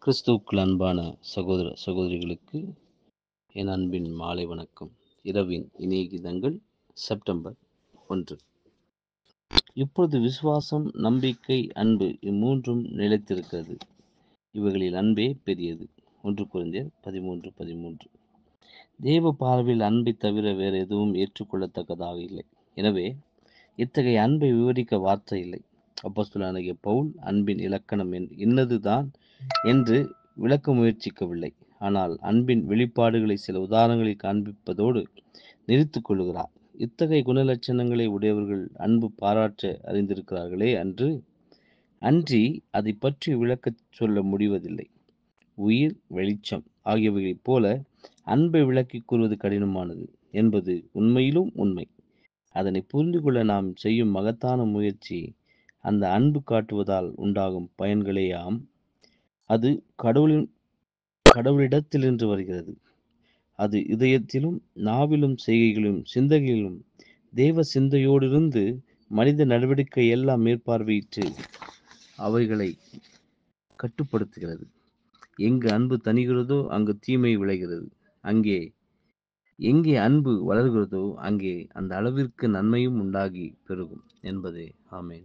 கிறிஸ்துவுக்குள் அன்பான சகோதர சகோதரிகளுக்கு என் அன்பின் மாலை வணக்கம் இரவின் இனிய கீதங்கள் செப்டம்பர் ஒன்று இப்பொழுது விசுவாசம் நம்பிக்கை அன்பு இம்மூன்றும் நிலைத்திருக்கிறது இவைகளில் அன்பே பெரியது ஒன்று குறைந்தர் பதிமூன்று பதிமூன்று தேவ பார்வையில் அன்பை தவிர வேறு எதுவும் ஏற்றுக்கொள்ளத்தக்கதாக இல்லை எனவே இத்தகைய அன்பை விவரிக்க வார்த்தை இல்லை அப்போஸ்தலனாகிய பவுல் அன்பின் இலக்கணம் என் இன்னதுதான் என்று விளக்க முயற்சிக்கவில்லை ஆனால் அன்பின் வெளிப்பாடுகளை சில உதாரணங்களில் காண்பிப்பதோடு நிறுத்திக் கொள்கிறார் இத்தகைய குணலட்சணங்களை உடையவர்கள் அன்பு பாராட்ட அறிந்திருக்கிறார்களே அன்று அன்றி அதை பற்றி விளக்கச் சொல்ல முடிவதில்லை உயிர் வெளிச்சம் ஆகியவைகளைப் போல அன்பை விளக்கிக் கூறுவது கடினமானது என்பது உண்மையிலும் உண்மை அதனை புரிந்து கொள்ள நாம் செய்யும் மகத்தான முயற்சி அந்த அன்பு காட்டுவதால் உண்டாகும் பயன்களேயாம் அது கடவுளின் கடவுளிடத்திலிருந்து வருகிறது அது இதயத்திலும் நாவிலும் செய்கைகளிலும் சிந்தகையிலும் தேவ சிந்தையோடிருந்து மனித நடவடிக்கை எல்லாம் மேற்பார்வையிட்டு அவைகளை கட்டுப்படுத்துகிறது எங்கு அன்பு தணிகிறதோ அங்கு தீமை விளைகிறது அங்கே எங்கே அன்பு வளர்கிறதோ அங்கே அந்த அளவிற்கு நன்மையும் உண்டாகி பெருகும் என்பதே ஆமேன்